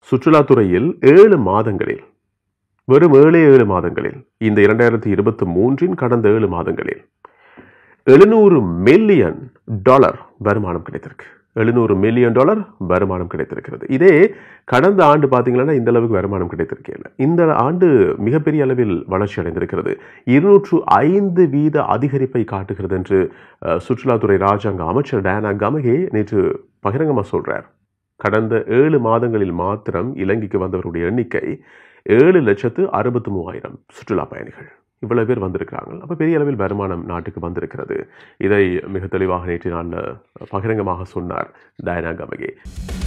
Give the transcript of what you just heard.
சுற்றுலாத்துறையில் ஏழு மாதங்களில் வெறும் ஏழே ஏழு மாதங்களில் இந்த இரண்டாயிரத்தி இருபத்தி மூன்றின் கடந்த ஏழு மாதங்களில் எழுநூறு மில்லியன் டாலர் வருமானம் கிடைத்திருக்கு எழுநூறு மில்லியன் டாலர் வருமானம் கிடைத்திருக்கிறது இதே கடந்த ஆண்டு பார்த்தீங்கன்னா இந்த அளவுக்கு வருமானம் கிடைத்திருக்கல இந்த ஆண்டு மிகப்பெரிய அளவில் வளர்ச்சி அடைந்திருக்கிறது இருநூற்று ஐந்து வீத அதிகரிப்பை காட்டுகிறது என்று அஹ், சுற்றுலாத்துறை ராஜாங்க அமைச்சர் டயானா கமகே நேற்று பகிரங்கமாக சொல்றார் கடந்த ஏழு மாதங்களில் மாத்திரம் இலங்கைக்கு வந்தவருடைய எண்ணிக்கை ஏழு லட்சத்து அறுபத்து மூவாயிரம் சுற்றுலா பயணிகள் இவ்வளவு பேர் வந்திருக்கிறாங்க அப்போ பெரிய அளவில் வருமானம் நாட்டுக்கு வந்திருக்கிறது இதை மிக தெளிவாக நேற்று நாளில் பகிரங்கமாக சொன்னார் டயனா கமகே